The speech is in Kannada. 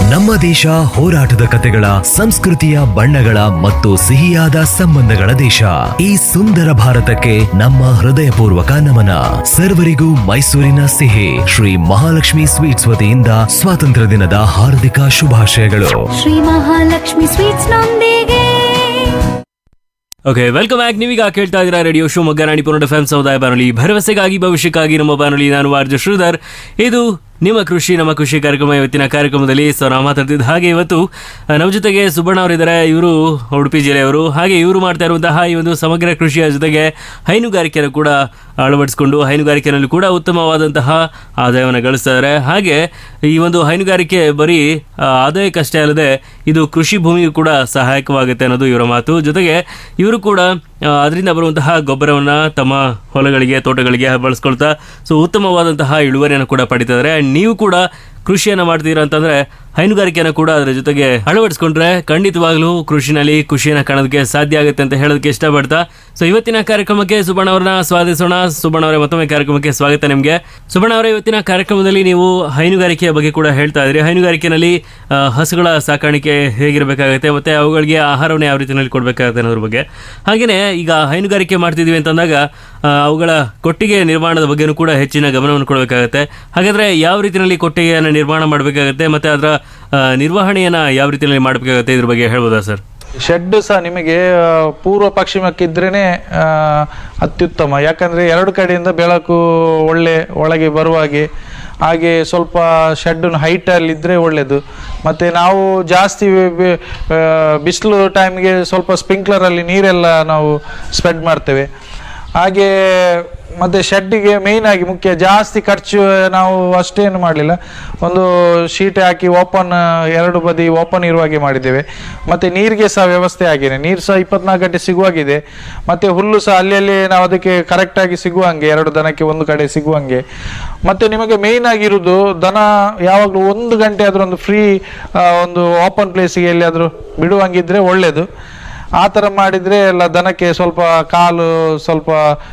ನಮ್ಮ ದೇಶ ಹೋರಾಟದ ಕತೆಗಳ ಸಂಸ್ಕೃತಿಯ ಬಣ್ಣಗಳ ಮತ್ತು ಸಿಹಿಯಾದ ಸಂಬಂಧಗಳ ದೇಶ ಈ ಸುಂದರ ಭಾರತಕ್ಕೆ ನಮ್ಮ ಹೃದಯಪೂರ್ವಕ ನಮನ ಸರ್ವರಿಗೂ ಮೈಸೂರಿನ ಸಿಹಿ ಶ್ರೀ ಮಹಾಲಕ್ಷ್ಮಿ ಸ್ವೀಟ್ಸ್ ವತಿಯಿಂದ ಸ್ವಾತಂತ್ರ್ಯ ದಿನದ ಹಾರ್ದಿಕ ಶುಭಾಶಯಗಳು ಶ್ರೀ ಮಹಾಲಕ್ಷ್ಮಿ ಸ್ವೀಟ್ಸ್ ನೊಂದಿಗೆ ಓಕೆ ವೆಲ್ಕಮ್ ಬ್ಯಾಕ್ ನೀವೀಗ ಕೇಳ್ತಾ ಇದ್ದೀರಾ radio Shivamogga Ranipura F M ಸಮುದಾಯ ಬಾನುಲಿ ಭರವಸೆಗಾಗಿ ಭವಿಷ್ಯಕ್ಕಾಗಿ ನಮ್ಮ ಬಾನುಲಿ ನಾನು ಆರ್ಜು ಶ್ರೀಧರ್ ಇದು ನಿಮ್ಮ ಕೃಷಿ ನಮ್ಮ ಕೃಷಿ ಕಾರ್ಯಕ್ರಮ ಇವತ್ತಿನ ಕಾರ್ಯಕ್ರಮದಲ್ಲಿ ಸೊ ನಾವು ಮಾತಾಡ್ತಿದ್ದ ಹಾಗೆ ಇವತ್ತು ಆ, ನಮ್ಮ ಜೊತೆಗೆ ಸುಬ್ಬಣ್ಣ ಅವರಿದ್ದಾರೆ ಇವರು ಉಡುಪಿ ಜಿಲ್ಲೆಯವರು ಹಾಗೆ ಇವರು ಮಾಡ್ತಾ ಇರುವಂತಹ ಈ ಒಂದು ಸಮಗ್ರ ಕೃಷಿಯ ಜೊತೆಗೆ ಹೈನುಗಾರಿಕೆಯನ್ನು ಕೂಡ ಅಳವಡಿಸಿಕೊಂಡು ಹೈನುಗಾರಿಕೆಯಲ್ಲಿ ಕೂಡ ಉತ್ತಮವಾದಂತಹ ಆದಾಯವನ್ನು ಗಳಿಸ್ತಾ ಇದ್ದಾರೆ ಹಾಗೆ ಈ ಒಂದು ಹೈನುಗಾರಿಕೆ ಬರೀ ಆ, ಆದಾಯಕ್ಕಷ್ಟೇ ಅಲ್ಲದೆ ಇದು ಕೃಷಿ ಭೂಮಿಗೂ ಕೂಡ ಸಹಾಯಕವಾಗುತ್ತೆ ಅನ್ನೋದು ಇವರ ಮಾತು ಜೊತೆಗೆ ಇವರು ಕೂಡ ಆ, ಅದರಿಂದ ಬರುವಂತಹ ಗೊಬ್ಬರವನ್ನು ತಮ್ಮ ಹೊಲಗಳಿಗೆ ತೋಟಗಳಿಗೆ ಬಳಸ್ಕೊಳ್ತಾ ಸೊ ಉತ್ತಮವಾದಂತಹ ಇಳುವರಿಯನ್ನು ಕೂಡ ಪಡಿತಾ ಇದ್ದಾರೆ And ನೀವು ಕೂಡ ಕೃಷಿಯನ್ನು ಮಾಡ್ತೀರಾ ಅಂತಂದ್ರೆ ಹೈನುಗಾರಿಕೆಯನ್ನು ಕೂಡ ಅದರ ಜೊತೆಗೆ ಅಳವಡಿಸ್ಕೊಂಡ್ರೆ ಖಂಡಿತವಾಗ್ಲೂ ಕೃಷಿನಲ್ಲಿ ಖುಷಿಯನ್ನು ಕಾಣೋದಕ್ಕೆ ಸಾಧ್ಯ ಆಗುತ್ತೆ ಅಂತ ಹೇಳೋದಕ್ಕೆ ಇಷ್ಟಪಡ್ತಾ ಸೊ ಇವತ್ತಿನ ಕಾರ್ಯಕ್ರಮಕ್ಕೆ ಸುಬಣ್ಣ ಅವರನ್ನ ಸ್ವಾಗತಿಸೋಣ ಸುಬಣ್ಣ ಅವರೇ ಮತ್ತೊಮ್ಮೆ ಕಾರ್ಯಕ್ರಮಕ್ಕೆ ಸ್ವಾಗತ ನಿಮಗೆ ಸುಬಣ್ಣ ಅವರೇ ಇವತ್ತಿನ ಕಾರ್ಯಕ್ರಮದಲ್ಲಿ ನೀವು ಹೈನುಗಾರಿಕೆಯ ಬಗ್ಗೆ ಕೂಡ ಹೇಳ್ತಾ ಇದ್ರಿ ಹೈನುಗಾರಿಕೆನಲ್ಲಿ ಆ, ಹಸುಗಳ ಸಾಕಾಣಿಕೆ ಹೇಗಿರಬೇಕಾಗುತ್ತೆ ಮತ್ತೆ ಅವುಗಳಿಗೆ ಆಹಾರವನ್ನು ಯಾವ ರೀತಿಯಲ್ಲಿ ಕೊಡಬೇಕಾಗುತ್ತೆ ಅನ್ನೋದ್ರ ಬಗ್ಗೆ ಹಾಗೆಯೇ ಈಗ ಹೈನುಗಾರಿಕೆ ಮಾಡ್ತಿದ್ವಿ ಅಂತಂದಾಗ ಆ, ಅವುಗಳ ಕೊಟ್ಟಿಗೆ ನಿರ್ಮಾಣದ ಬಗ್ಗೆನೂ ಕೂಡ ಹೆಚ್ಚಿನ ಗಮನವನ್ನು ಕೊಡಬೇಕಾಗುತ್ತೆ ಹಾಗಾದ್ರೆ ಯಾವ ರೀತಿಯಲ್ಲಿ ಕೊಟ್ಟಿಗೆಯನ್ನು ನಿರ್ಮಾಣ ಮಾಡಬೇಕಾಗುತ್ತೆ ಮತ್ತೆ ಅದರ ಆ, ನಿರ್ವಹಣೆಯನ್ನ ಯಾವ ರೀತಿಯಲ್ಲಿ ಮಾಡಬೇಕಾಗುತ್ತೆ ಇದ್ರ ಬಗ್ಗೆ ಹೇಳ್ಬೋದಾ ಸರ್ ಶೆಡ್ ಸಹ ನಿಮಗೆ ಆ, ಪೂರ್ವ ಪಶ್ಚಿಮಕ್ಕಿದ್ರೇನೆ ಆ, ಅತ್ಯುತ್ತಮ ಯಾಕಂದ್ರೆ ಎರಡು ಕಡೆಯಿಂದ ಬೆಳಕು ಒಳ್ಳೆ ಒಳಗೆ ಬರುವ ಹಾಗೆ ಹಾಗೆ ಸ್ವಲ್ಪ ಶೆಡ್ ಹೈಟ್ ಅಲ್ಲಿ ಇದ್ರೆ ಒಳ್ಳೇದು ಮತ್ತೆ ನಾವು ಜಾಸ್ತಿ ಬಿಸಿಲು ಟೈಮ್ಗೆ ಸ್ವಲ್ಪ ಸ್ಪ್ರಿಂಕ್ಲರ್ ಅಲ್ಲಿ ನೀರೆಲ್ಲ ನಾವು ಸ್ಪ್ರೆಡ್ ಮಾಡ್ತೇವೆ ಹಾಗೆ ಮತ್ತೆ ಶೆಡ್ಡಿಗೆ ಮೇಯ್ನ್ ಆಗಿ ಮುಖ್ಯ ಜಾಸ್ತಿ ಖರ್ಚು ನಾವು ಅಷ್ಟೇನು ಮಾಡಲಿಲ್ಲ ಒಂದು ಶೀಟ್ ಹಾಕಿ ಓಪನ್ ಎರಡು ಬದಿ ಓಪನ್ ಇರುವ ಹಾಗೆ ಮಾಡಿದ್ದೇವೆ ಮತ್ತೆ ನೀರಿಗೆ ಸಹ ವ್ಯವಸ್ಥೆ ಆಗಿದೆ ನೀರು ಸಹ ಇಪ್ಪತ್ನಾಲ್ಕು ಗಂಟೆ ಸಿಗುವಾಗಿದೆ ಮತ್ತೆ ಹುಲ್ಲು ಸಹ ಅಲ್ಲಿ ಅಲ್ಲಿ ನಾವು ಅದಕ್ಕೆ ಕರೆಕ್ಟಾಗಿ ಸಿಗುವಂಗೆ ಎರಡು ದನಕ್ಕೆ ಒಂದು ಕಡೆ ಸಿಗುವಂಗೆ ಮತ್ತೆ ನಿಮಗೆ ಮೇಯ್ನ್ ಆಗಿರುವುದು ದನ ಯಾವಾಗಲೂ ಒಂದು ಗಂಟೆ ಆದ್ರೂ ಒಂದು ಫ್ರೀ ಒಂದು ಓಪನ್ ಪ್ಲೇಸಿಗೆ ಎಲ್ಲಿಯಾದರೂ ಬಿಡುವಂಗಿದ್ರೆ ಒಳ್ಳೆಯದು ಆ ಥರ ಮಾಡಿದರೆ ಎಲ್ಲ ದನಕ್ಕೆ ಸ್ವಲ್ಪ ಕಾಲು ಸ್ವಲ್ಪ